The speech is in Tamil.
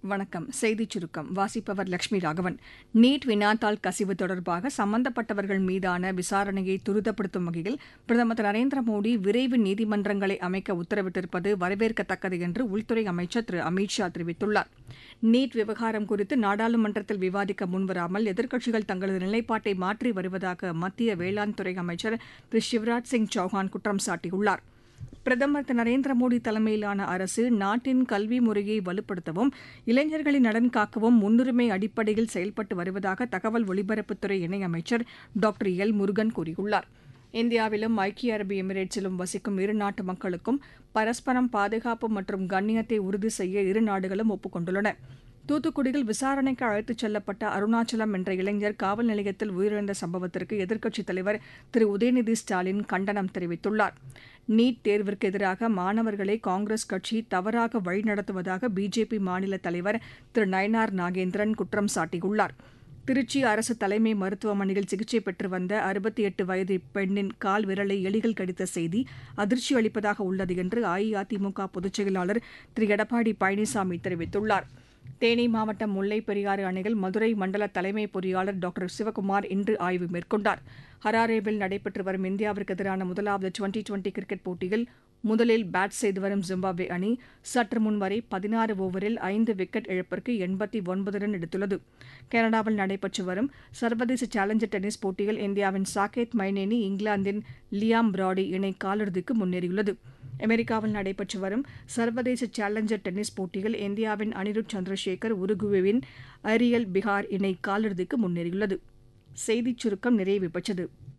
வணக்கம் செய்திச் சுருக்கம் வாசிப்பவர் லட்சுமி ராகவன் நீட் வினாத்தாள் கசிவு தொடர்பாக சம்பந்தப்பட்டவர்கள் மீதான விசாரணையை துரிதப்படுத்தும் வகையில் பிரதமர் திரு நரேந்திர மோடி விரைவு நீதிமன்றங்களை அமைக்க உத்தரவிட்டிருப்பது வரவேற்கத்தக்கது என்று உள்துறை அமைச்சர் திரு அமித் ஷா தெரிவித்துள்ளார் நீட் விவகாரம் குறித்து நாடாளுமன்றத்தில் விவாதிக்க முன்வராமல் எதிர்க்கட்சிகள் தங்களது நிலைப்பாட்டை மாற்றி வருவதாக மத்திய வேளாண் துறை அமைச்சர் திரு சிவராஜ் சிங் சௌஹான் குற்றம் சாட்டியுள்ளார் பிரதமர் திரு நரேந்திர மோடி தலைமையிலான அரசு நாட்டின் கல்வி முறையை வலுப்படுத்தவும் இளைஞர்களின் நலன் காக்கவும் முன்னுரிமை அடிப்படையில் செயல்பட்டு வருவதாக தகவல் ஒலிபரப்புத்துறை இணையமைச்சர் டாக்டர் எல் முருகன் கூறியுள்ளார் இந்தியாவிலும் ஐக்கிய அரபு எமிரேட்ஸிலும் வசிக்கும் இரு நாட்டு மக்களுக்கும் பரஸ்பரம் பாதுகாப்பு மற்றும் கண்ணியத்தை உறுதி செய்ய இரு நாடுகளும் ஒப்புக் கொண்டுள்ளன தூத்துக்குடியில் விசாரணைக்கு அழைத்துச் செல்லப்பட்ட அருணாச்சலம் என்ற இளைஞர் காவல் நிலையத்தில் உயிரிழந்த சம்பவத்திற்கு எதிர்க்கட்சித் தலைவர் திரு உதயநிதி ஸ்டாலின் கண்டனம் தெரிவித்துள்ளார் நீட் தேர்விற்கு எதிராக மாணவர்களை காங்கிரஸ் கட்சி தவறாக வழிநடத்துவதாக பிஜேபி மாநில தலைவர் திரு நயனார் நாகேந்திரன் குற்றம் சாட்டியுள்ளார் திருச்சி அரசு தலைமை மருத்துவமனையில் சிகிச்சை பெற்று வந்த அறுபத்தி எட்டு வயது பெண்ணின் கால் விரலை எலிகள் கடித்த செய்தி அதிர்ச்சி அளிப்பதாக உள்ளது என்று அஇஅதிமுக பொதுச் செயலாளர் திரு எடப்பாடி பழனிசாமி தெரிவித்துள்ளார் தேனி மாவட்டம் முல்லைப் பெரியாறு அணையில் மதுரை மண்டல தலைமை பொறியாளர் டாக்டர் சிவக்குமார் இன்று ஆய்வு மேற்கொண்டார் ஹராரேவில் நடைபெற்று வரும் இந்தியாவிற்கு எதிரான முதலாவது டுவெண்டி டுவெண்டி கிரிக்கெட் போட்டியில் முதலில் பேட் செய்து வரும் ஜிம்பாப்வே அணி சற்று முன் வரை பதினாறு ஓவரில் ஐந்து விக்கெட் இழப்பிற்கு எண்பத்தி ஒன்பது ரன் எடுத்துள்ளது கனடாவில் நடைபெற்று வரும் சர்வதேச சேலஞ்சர் டென்னிஸ் போட்டியில் இந்தியாவின் சாகேத் மைனேனி இங்கிலாந்தின் லியாம் பிராடி இணை காலிறுதிக்கு முன்னேறியுள்ளது அமெரிக்காவில் நடைபெற்று வரும் சர்வதேச சேலஞ்சர் டென்னிஸ் போட்டியில் இந்தியாவின் அனிருத் சந்திரசேகர் உருகுவேவின் அரியல் பிகார் இணை காலிறுதிக்கு முன்னேறியுள்ளது செய்திச் சுருக்கம் நிறைவு பெற்றது